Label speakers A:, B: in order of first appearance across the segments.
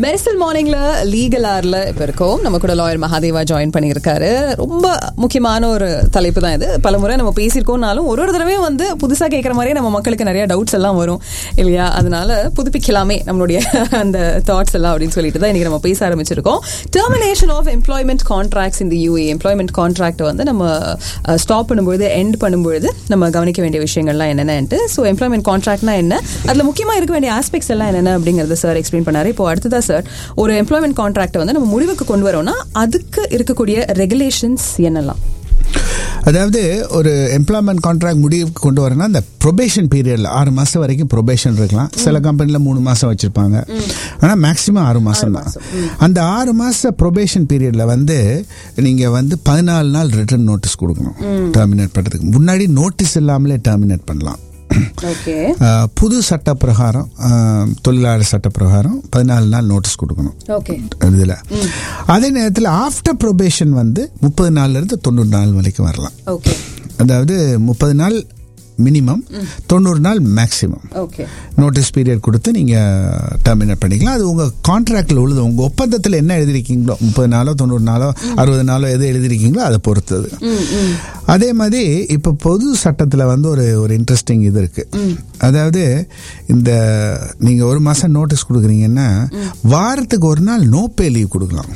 A: மெரிசல் மார்னிங்ல லீகல் ஆர்ல இப்ப இருக்கோம் நம்ம கூட லாயர் மகாதேவா ஜாயின் பண்ணியிருக்காரு ரொம்ப முக்கியமான ஒரு தலைப்பு தான் இது பல முறை நம்ம பேசியிருக்கோம்னாலும் ஒரு ஒரு தடவையும் வந்து புதுசா கேட்குற மாதிரியே நம்ம மக்களுக்கு நிறைய டவுட்ஸ் எல்லாம் வரும் இல்லையா அதனால புதுப்பிக்கலாமே நம்மளுடைய அந்த தாட்ஸ் எல்லாம் அப்படின்னு சொல்லிட்டு தான் இன்னைக்கு நம்ம பேச ஆரம்பிச்சிருக்கோம் டெர்மினேஷன் ஆஃப் எம்ப்ளாய்மெண்ட் கான்ட்ராக்ட்ஸ் இந்த யூஏ எம்ப்ளாய்மெண்ட் கான்ட்ராக்ட் வந்து நம்ம ஸ்டாப் பண்ணும்பொழுது எண்ட் பண்ணும்பொழுது நம்ம கவனிக்க வேண்டிய விஷயங்கள்லாம் என்னென்னட்டு ஸோ எம்ப்ளாய்மெண்ட் கான்ட்ராக்ட்னா என்ன அதுல முக்கியமா இருக்க வேண்டிய ஆஸ்பெக்ட்ஸ் எல்லாம் என்னென்ன அப்படிங்கறத சார் எக்ஸ்பிளைன் பண்ணாரு இப்போ அடுத்ததா சார் ஒரு எம்ப்ளாய்மெண்ட் கான்ட்ராக்ட் வந்து நம்ம முடிவுக்கு கொண்டு வரோம்னா அதுக்கு இருக்கக்கூடிய ரெகுலேஷன்ஸ் என்னெல்லாம்
B: அதாவது ஒரு எம்ப்ளாய்மெண்ட் கான்ட்ராக்ட் முடிவுக்கு கொண்டு வரனா அந்த ப்ரொபேஷன் பீரியட்ல ஆறு மாசம் வரைக்கும் ப்ரொபேஷன் இருக்கலாம் சில கம்பெனில மூணு மாசம் வச்சிருப்பாங்க ஆனா மேக்சிமம் ஆறு மாசம் தான் அந்த ஆறு மாச ப்ரொபேஷன் பீரியட்ல வந்து நீங்க வந்து பதினாலு நாள் ரிட்டர்ன் நோட்டீஸ் கொடுக்கணும் டெர்மினேட் பண்றதுக்கு முன்னாடி நோட்டீஸ் இல்லாமலே டெர்மினேட் பண்ணலாம்
A: ஓகே
B: அஹ், புது சட்ட பிரகாரம் அஹ், தொழிலாளர் சட்ட பிரகாரம் பதினாலு நாள் நோட்டீஸ் கொடுக்கணும்
A: ஓகே
B: இதில் அதே நேரத்தில் ஆஃப்டர் ப்ரொபேஷன் வந்து முப்பது நாள்ல இருந்து தொண்ணூறு நாள் வரைக்கும் வரலாம்
A: ஓகே
B: அதாவது முப்பது நாள் மினிமம் தொண்ணூறு நாள் மேக்ஸிமம்
A: ஓகே
B: நோட்டீஸ் பீரியட் கொடுத்து நீங்கள் டெர்மினேட் பண்ணிக்கலாம் அது உங்கள் கான்ட்ராக்டில் உள்ளது உங்கள் ஒப்பந்தத்தில் என்ன எழுதிருக்கீங்களோ முப்பது நாளோ தொண்ணூறு நாளோ அறுபது நாளோ எது எழுதிருக்கீங்களோ அதை பொறுத்தது அதே மாதிரி இப்போ பொது சட்டத்தில் வந்து ஒரு ஒரு இன்ட்ரெஸ்டிங் இது இருக்கு அதாவது இந்த நீங்கள் ஒரு மாதம் நோட்டீஸ் கொடுக்குறீங்கன்னா வாரத்துக்கு ஒரு நாள் நோ பே லீவ் கொடுக்கலாம்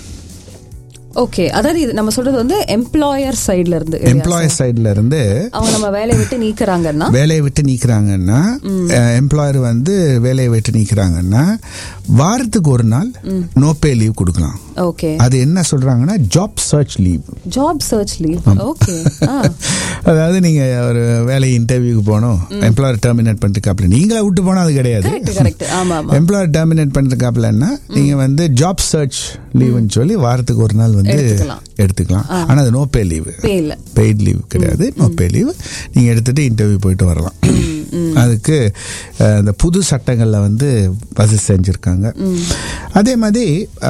A: ஓகே அதாவது இது நம்ம சொல்றது வந்து எம்ப்ளாயர் சைடுல இருந்து இல்லையா
B: எம்ப்ளாயர் சைடில் இருந்து
A: அவங்க நம்ம வேலையை விட்டு நீக்குறாங்கன்னா
B: வேலையை விட்டு நீக்கிறாங்கன்னா எம்ப்ளாயர் வந்து வேலையை விட்டு நீக்கிறாங்கன்னா வாரத்துக்கு ஒரு நாள் நோ பே லீவ் கொடுக்கலாம்
A: ஓகே
B: அது என்ன சொல்றாங்கன்னா job search leave
A: job search leave okay
B: அதாவது நீங்க ஒரு வேலை இன்டர்வியூக்கு போகணும் எம்ப்ளாயர் டெர்மினேட் பண்ணிருக்காப்ல நீங்களா விட்டு போனா அது கிடையாது
A: கரெக்ட் கரெக்ட் ஆமா ஆமா
B: எம்ப்ளாயர் டெர்மினேட் பண்ணிருக்காப்லன்னா நீங்க வந்து ஜாப் சர்ச் லீவ்னு சொல்லி வாரத்துக்கு ஒரு நாள் வந்து
A: எடுத்துக்கலாம்.
B: எடுத்துக்கலாம் ஆனா அது நோ பே லீவ்
A: பே இல்ல
B: பெய்ட் லீவ் கிடையாது நோ பே லீவ் நீங்கள் எடுத்துட்டு இன்டர்வியூ போயிட்டு வரலாம் அதுக்கு அஹ், இந்த புது சட்டங்களில் வந்து வசதி செஞ்சுருக்காங்க அதே மாதிரி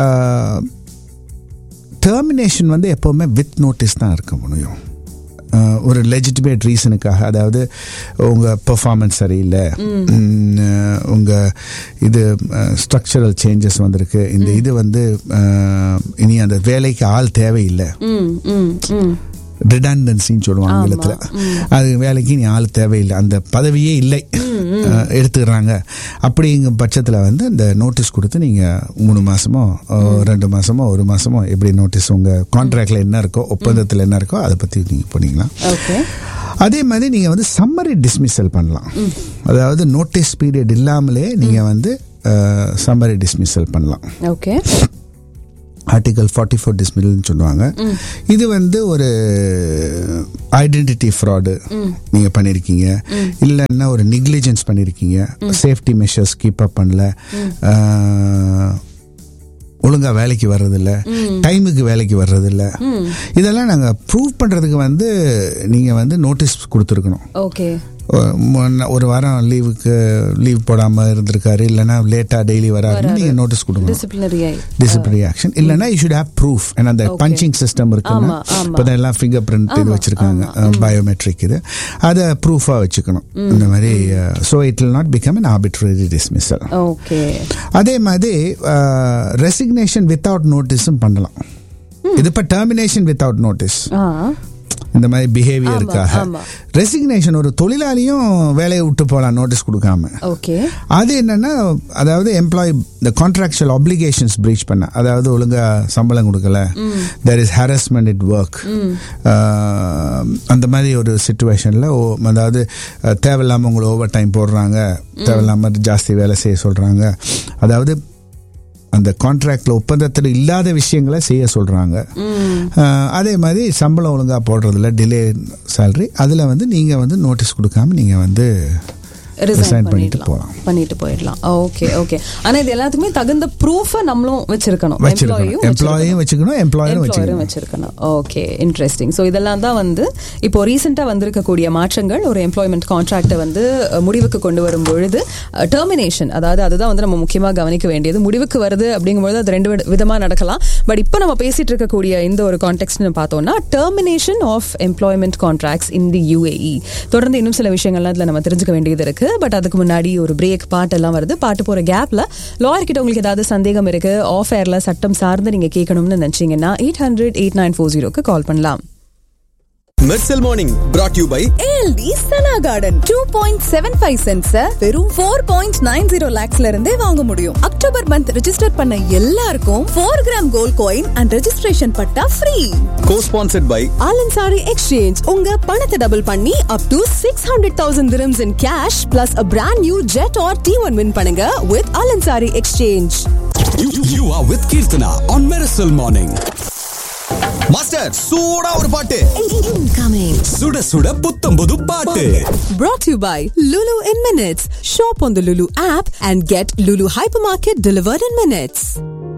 B: டெர்மினேஷன் வந்து எப்போவுமே வித் நோட்டீஸ் தான் இருக்க முடியும் அஹ், ஒரு லெஜிட்டிமேட் ரீசனுக்காக அதாவது உங்கள் பெர்ஃபார்மன்ஸ் சரியில்லை உங்கள் இது ஸ்ட்ரக்சரல் சேஞ்சஸ் வந்திருக்கு இந்த இது வந்து அஹ், இனி அந்த வேலைக்கு ஆள் தேவையில்லை
A: ம் ம் ம்
B: ரிடாண்டன்சின்னு சொல்லுவாங்க ஆங்கிலத்தில் அது வேலைக்கு நீ ஆள் தேவையில்லை அந்த பதவியே இல்லை அஹ், எடுத்துக்கிறாங்க அப்படிங்கும் பட்சத்தில் வந்து இந்த நோட்டீஸ் கொடுத்து நீங்கள் மூணு மாசமோ அஹ், ரெண்டு மாசமோ ஒரு மாசமோ எப்படி நோட்டீஸ் உங்கள் கான்ட்ராக்டில் என்ன இருக்கோ ஒப்பந்தத்தில் என்ன இருக்கோ அதை பற்றி நீங்கள் பண்ணிக்கலாம்
A: ஓகே
B: அதே மாதிரி நீங்கள் வந்து சம்மரி டிஸ்மிஸல் பண்ணலாம் அதாவது நோட்டீஸ் பீரியட் இல்லாமலே நீங்கள் வந்து சம்மரி டிஸ்மிஸல் பண்ணலாம்
A: ஓகே
B: ஆர்டிகல் ஃபார்ட்டி ஃபோர் டிஸ்மில்னு சொல்லுவாங்க இது வந்து ஒரு ஐடென்டிட்டி ஃப்ராடு நீங்க பண்ணிருக்கீங்க இல்லைன்னா ஒரு நெக்லிஜென்ஸ் பண்ணிருக்கீங்க சேஃப்டி மெஷர்ஸ் கீப் அப் பண்ணல ஆஹ், ஒழுங்கா வேலைக்கு வர்றதில்ல டைமுக்கு வேலைக்கு வர்றதில்ல இதெல்லாம் நாங்க ப்ரூவ் பண்றதுக்கு வந்து நீங்க வந்து நோட்டீஸ் கொடுத்துருக்கணும்
A: ஓகே
B: ஒரு வாரம் லீவுக்கு லீவ் போடாம இருந்திருக்காரு இல்லைன்னா லேட்டா டெய்லி வராருன்னு நீங்க நோட்டீஸ் கொடுக்கணும்
A: டிசிப்ளினரி
B: டிசிப்ளினரி ஆக்ஷன் இல்லைன்னா யூ ஷுட் ஹேவ் ப்ரூஃப் ஏன்னா அந்த பஞ்சிங் சிஸ்டம் இருக்குன்னா
A: ஆமா, ஆமா.
B: இப்போ எல்லாம் ஃபிங்கர் பிரிண்ட் இது வச்சிருக்காங்க பயோமெட்ரிக் இது அதை ப்ரூஃபாக வச்சுக்கணும் இந்த மாதிரி so it will not become an arbitrary dismissal
A: okay
B: அதே மாதிரி ரெசிக்னேஷன் வித்தவுட் நோட்டீஸும் பண்ணலாம் இது இப்போ டெர்மினேஷன் வித்தவுட் நோட்டீஸ்
A: ஆ
B: இந்த மாதிரி பிஹேவியருக்காக
A: ஆமா.
B: ரெசிக்னேஷன் ஒரு தொழிலாளியும் வேலையை விட்டு போகலாம் நோட்டீஸ் கொடுக்காம
A: ஓகே
B: அது என்னன்னா அதாவது எம்ப்ளாய் இந்த கான்ட்ராக்சுவல் ஆப்ளிகேஷன்ஸ் பிரீச் பண்ண அதாவது ஒழுங்கா சம்பளம் கொடுக்கல there is harassment it work அந்த மாதிரி ஒரு சுச்சுவேஷனில் அதாவது அஹ், தேவையில்லாம உங்களை ஓவர் டைம் போடுறாங்க தேவையில்லாம ஜாஸ்தி வேலை செய்ய சொல்றாங்க அதாவது அந்த கான்ட்ராக்ட்ல ஒப்பந்தத்தில் இல்லாத விஷயங்களை செய்ய சொல்றாங்க அஹ், அதே மாதிரி சம்பளம் ஒழுங்கா போடுறதுல டிலே சேலரி அதுல வந்து நீங்க வந்து நோட்டீஸ் கொடுக்காம நீங்க வந்து
A: ரிசைன்
B: ரிசைன் பண்ணிட்டு
A: பண்ணிடலாம்
B: போகலாம்
A: பண்ணிட்டு போயிடலாம் ஓகே ஓகே ஆனா இது எல்லாத்துக்குமே தகுந்த ப்ரூஃப நம்மளும் வச்சிருக்கணும்
B: வச்சிருக்கணும் எம்ப்ளாயும் வச்சுக்கணும் எம்ப்ளாயரும்
A: எம்ப்ளாயரும்
B: வச்சுக்கணும்
A: வச்சிருக்கணும் ஓகே இன்ட்ரெஸ்டிங் ஸோ இதெல்லாம் தான் வந்து இப்போ ரீசெண்டாக வந்திருக்கக்கூடிய மாற்றங்கள் ஒரு எம்ப்ளாய்மெண்ட் கான்ட்ராக்டை வந்து அஹ், முடிவுக்கு கொண்டு வரும் பொழுது டெர்மினேஷன் அதாவது அதுதான் வந்து நம்ம முக்கியமாக கவனிக்க வேண்டியது முடிவுக்கு வருது அப்படிங்கும்போது அது ரெண்டு வித- விதமா நடக்கலாம் பட் இப்போ நம்ம பேசிட்டு இருக்கக்கூடிய இந்த ஒரு கான்டெக்ட்னு பார்த்தோம்னா termination of employment contracts in the UAE தொடர்ந்து இன்னும் சில விஷயங்கள்லாம் இதில் நம்ம தெரிஞ்சுக்க வேண்டியது இருக்கு பட் அதுக்கு முன்னாடி ஒரு பிரேக் பாட்டு எல்லாம் வருது பாட்டு போற கேப்ல லாயர் கிட்ட உங்களுக்கு ஏதாவது சந்தேகம் இருக்கு ஆஃப் ஏர்ல சட்டம் சார்ந்து நீங்க கேட்கணும்னு நினைச்சீங்கன்னா eight hundred eight nine four ஜீரோக்கு கால் பண்ணலாம்
C: Mersal morning brought you by
D: ALT Sana garden two point seven five cents வெறும் ஃபோர் பாயிண்ட் நைன் ஜீரோ லேக்ஸ்ல இருந்தே வாங்க முடியும் அக்டோபர் மந்த் ரெஜிஸ்டர் பண்ண எல்லாருக்கும் four gram gold coin and registration patta free
C: co sponsored by
D: Alansari exchange உங்க பணத்தை டபுள் பண்ணி up to six hundred thousand dirhams in cash plus a brand new jet R D one win பண்ணுங்க with Alansari exchange
E: You, you, you are with Kirtana on Miracle Morning.
C: Master சூடா ஒரு பாட்டு
D: incoming
E: சுட சுட புத்தம் புது பாட்டு
D: Brought to you by Lulu in Minutes. Shop on the Lulu app and get Lulu Hypermarket delivered in minutes.